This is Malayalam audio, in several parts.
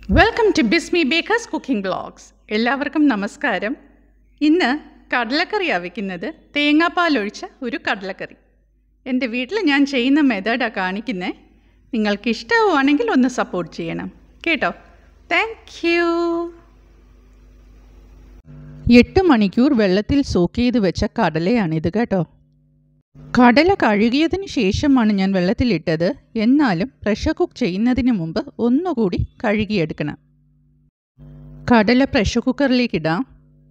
welcome to Bismi bakers cooking blogs എല്ലാവർക്കും നമസ്കാരം ഇന്ന് കടലക്കറിയാണ് വയ്ക്കുന്നത് തേങ്ങാപ്പാൽ ഒഴിച്ച ഒരു കടലക്കറി എൻ്റെ വീട്ടിൽ ഞാൻ ചെയ്യുന്ന മെത്തേഡാണ് കാണിക്കുന്നത് നിങ്ങൾക്ക് ഇഷ്ടമാണെങ്കിൽ ഒന്ന് സപ്പോർട്ട് ചെയ്യണം കേട്ടോ താങ്ക് യു എട്ട് മണിക്കൂർ വെള്ളത്തിൽ സോക്ക് ചെയ്ത് വെച്ച കടലയാണിത് കേട്ടോ കടല കഴുകിയതിന് ശേഷമാണ് ഞാൻ വെള്ളത്തിലിട്ടത് എന്നാലും പ്രഷർ കുക്ക് ചെയ്യുന്നതിന് മുമ്പ് ഒന്നുകൂടി കഴുകിയെടുക്കണം കടല പ്രഷർ കുക്കറിലേക്ക് ഇടാം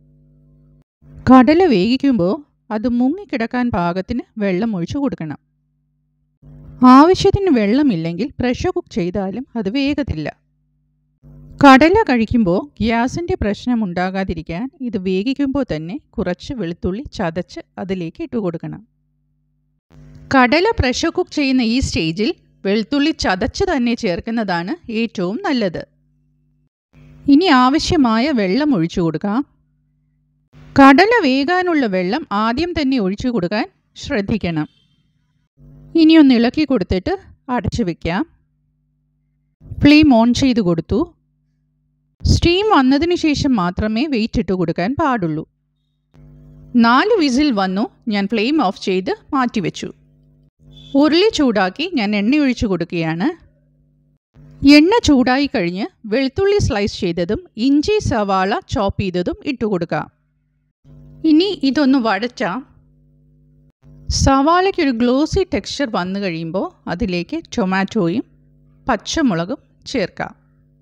കടല വേവിക്കുമ്പോൾ അത് മുങ്ങിക്കിടക്കാൻ പാകത്തിന് വെള്ളം ഒഴിച്ചു കൊടുക്കണം ആവശ്യത്തിന് വെള്ളമില്ലെങ്കിൽ പ്രഷർ കുക്ക് ചെയ്താലും അത് വേഗത്തില്ല കടല കഴിക്കുമ്പോൾ ഗ്യാസിൻ്റെ പ്രശ്നം ഉണ്ടാകാതിരിക്കാൻ ഇത് വേവിക്കുമ്പോൾ തന്നെ കുറച്ച് വെളുത്തുള്ളി ചതച്ച് അതിലേക്ക് ഇട്ട് കൊടുക്കണം കടല പ്രഷർ കുക്ക് ചെയ്യുന്ന ഈ സ്റ്റേജിൽ വെളുത്തുള്ളി ചതച്ച് തന്നെ ചേർക്കുന്നതാണ് ഏറ്റവും നല്ലത് ഇനി ആവശ്യമായ വെള്ളം ഒഴിച്ചു കൊടുക്കാം കടല വേകാനുള്ള വെള്ളം ആദ്യം തന്നെ ഒഴിച്ചു കൊടുക്കാൻ ശ്രദ്ധിക്കണം ഇനി ഒന്ന് ഇളക്കി കൊടുത്തിട്ട് അടച്ചു വെക്കാം ഫ്ലെയിം ഓൺ ചെയ്ത് കൊടുത്തു സ്റ്റീം വന്നതിന് ശേഷം മാത്രമേ വെയിറ്റ് ഇട്ട് കൊടുക്കാൻ പാടുള്ളൂ നാല് വിസിൽ വന്നു ഞാൻ ഫ്ലെയിം ഓഫ് ചെയ്ത് മാറ്റിവെച്ചു ഉരുളി ചൂടാക്കി ഞാൻ എണ്ണ ഒഴിച്ചു കൊടുക്കുകയാണ് എണ്ണ ചൂടായി കഴിഞ്ഞ് വെളുത്തുള്ളി സ്ലൈസ് ചെയ്തതും ഇഞ്ചി സവാള ചോപ്പ് ചെയ്തതും ഇട്ടു കൊടുക്കാം ഇനി ഇതൊന്ന് വഴറ്റാം സവാളയ്ക്ക് ഒരു ഗ്ലോസി ടെക്സ്ചർ വന്നു കഴിയുമ്പോൾ അതിലേക്ക് ടൊമാറ്റോയും പച്ചമുളകും ചേർക്കാം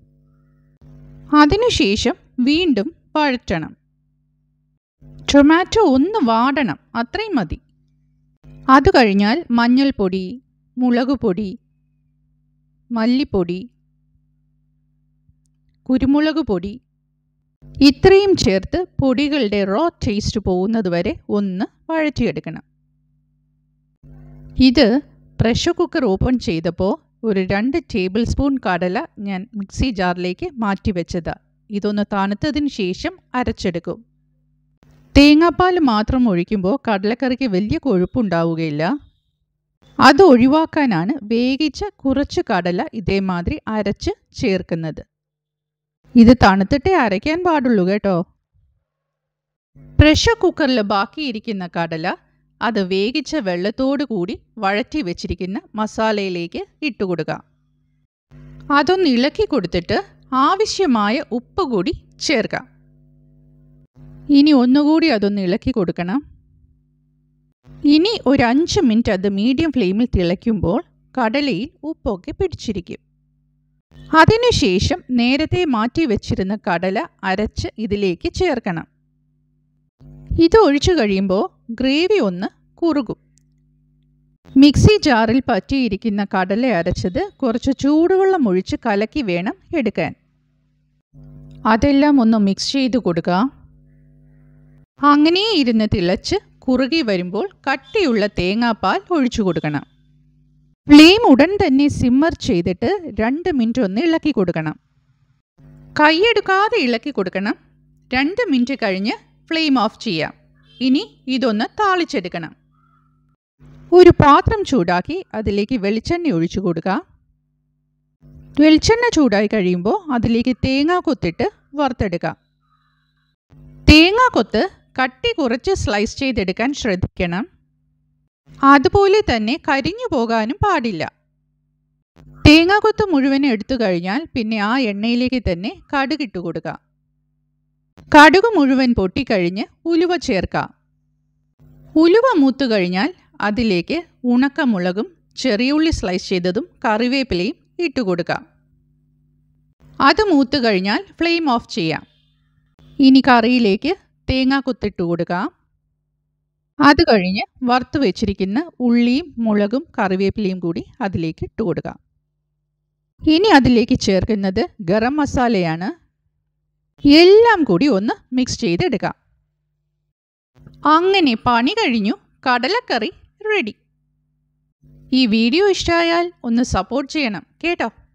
അതിനുശേഷം വീണ്ടും വഴറ്റണം ടൊമാറ്റോ ഒന്ന് വാടണം അത്രയും മതി അത് കഴിഞ്ഞാൽ മഞ്ഞൾപ്പൊടി മുളക് പൊടി മല്ലിപ്പൊടി കുരുമുളക് പൊടി ഇത്രയും ചേർത്ത് പൊടികളുടെ റോ ടേസ്റ്റ് പോകുന്നത് വരെ ഒന്ന് വഴറ്റിയെടുക്കണം ഇത് പ്രഷർ കുക്കർ ഓപ്പൺ ചെയ്തപ്പോൾ ഒരു രണ്ട് ടേബിൾ സ്പൂൺ കടല ഞാൻ മിക്സി ജാറിലേക്ക് മാറ്റി വെച്ചത് ഇതൊന്ന് തണുത്തതിന് ശേഷം അരച്ചെടുക്കും തേങ്ങാപ്പാൽ മാത്രം ഒഴിക്കുമ്പോൾ കടലക്കറിക്ക് വലിയ കൊഴുപ്പുണ്ടാവുകയില്ല അത് ഒഴിവാക്കാനാണ് വേവിച്ച കുറച്ച് കടല ഇതേമാതിരി അരച്ച് ചേർക്കുന്നത് ഇത് തണുത്തിട്ടേ അരയ്ക്കാൻ പാടുള്ളൂ കേട്ടോ പ്രഷർ കുക്കറിൽ ബാക്കിയിരിക്കുന്ന കടല അത് വേവിച്ച വെള്ളത്തോടു കൂടി വഴറ്റി വെച്ചിരിക്കുന്ന മസാലയിലേക്ക് ഇട്ടുകൊടുക്കുക അതൊന്ന് ഇളക്കി കൊടുത്തിട്ട് ആവശ്യമായ ഉപ്പ് കൂടി ചേർക്കാം ഇനി ഒന്നുകൂടി അതൊന്ന് ഇളക്കി കൊടുക്കണം ഇനി ഒരു അഞ്ച് മിനിറ്റ് അത് മീഡിയം ഫ്ലെയിമിൽ തിളയ്ക്കുമ്പോൾ കടലയിൽ ഉപ്പൊക്കെ പിടിച്ചിരിക്കും അതിനുശേഷം നേരത്തെ മാറ്റി വെച്ചിരുന്ന കടല അരച്ച് ഇതിലേക്ക് ചേർക്കണം ഇത് ഒഴിച്ചു കഴിയുമ്പോൾ ഗ്രേവി ഒന്ന് കുറുകും മിക്സി ജാറിൽ പറ്റിയിരിക്കുന്ന കടല അരച്ചത് കുറച്ച് ചൂടുവെള്ളം ഒഴിച്ച് കലക്കി വേണം എടുക്കാൻ അതെല്ലാം ഒന്ന് മിക്സ് ചെയ്ത് കൊടുക്കുക അങ്ങനെ ഇരുന്ന് തിളച്ച് കുറുകി വരുമ്പോൾ കട്ടിയുള്ള തേങ്ങാപ്പാൽ ഒഴിച്ചു കൊടുക്കണം ഫ്ലെയിം ഉടൻ തന്നെ സിമ്മർ ചെയ്തിട്ട് രണ്ട് മിനിറ്റ് ഒന്ന് ഇളക്കി കൊടുക്കണം കൈയെടുക്കാതെ ഇളക്കി കൊടുക്കണം രണ്ട് മിനിറ്റ് കഴിഞ്ഞ് ഫ്ലെയിം ഓഫ് ചെയ്യാം ഇനി ഇതൊന്ന് താളിച്ചെടുക്കണം ഒരു പാത്രം ചൂടാക്കി അതിലേക്ക് വെളിച്ചെണ്ണ ഒഴിച്ചു കൊടുക്കുക വെളിച്ചെണ്ണ ചൂടായി കഴിയുമ്പോൾ അതിലേക്ക് തേങ്ങാ കൊത്തിട്ട് വറുത്തെടുക്കാം തേങ്ങാക്കൊത്ത് കട്ടി കുറച്ച് സ്ലൈസ് ചെയ്തെടുക്കാൻ ശ്രദ്ധിക്കണം അതുപോലെ തന്നെ കരിഞ്ഞു പോകാനും പാടില്ല തേങ്ങാക്കൊത്ത് മുഴുവൻ എടുത്തു കഴിഞ്ഞാൽ പിന്നെ ആ എണ്ണയിലേക്ക് തന്നെ കടുകിട്ട് കൊടുക്കുക കടുക് മുഴുവൻ പൊട്ടിക്കഴിഞ്ഞ് ഉലുവ ചേർക്കാം ഉലുവ മൂത്തു കഴിഞ്ഞാൽ അതിലേക്ക് ഉണക്കമുളകും ചെറിയുള്ളി സ്ലൈസ് ചെയ്തതും കറിവേപ്പിലയും ഇട്ട് കൊടുക്കാം അത് മൂത്തു കഴിഞ്ഞാൽ ഫ്ലെയിം ഓഫ് ചെയ്യാം ഇനി കറിയിലേക്ക് തേങ്ങ കുത്തിട്ട് കൊടുക്കാം അത് കഴിഞ്ഞ് വറുത്ത് വെച്ചിരിക്കുന്ന ഉള്ളിയും മുളകും കറിവേപ്പിലയും കൂടി അതിലേക്ക് ഇട്ട് കൊടുക്കാം ഇനി അതിലേക്ക് ചേർക്കുന്നത് ഗരം മസാലയാണ് എല്ലാം കൂടി ഒന്ന് മിക്സ് ചെയ്തെടുക്കാം അങ്ങനെ പണി കഴിഞ്ഞു കടലക്കറി റെഡി ഈ വീഡിയോ ഇഷ്ടമായാൽ ഒന്ന് സപ്പോർട്ട് ചെയ്യണം കേട്ടോ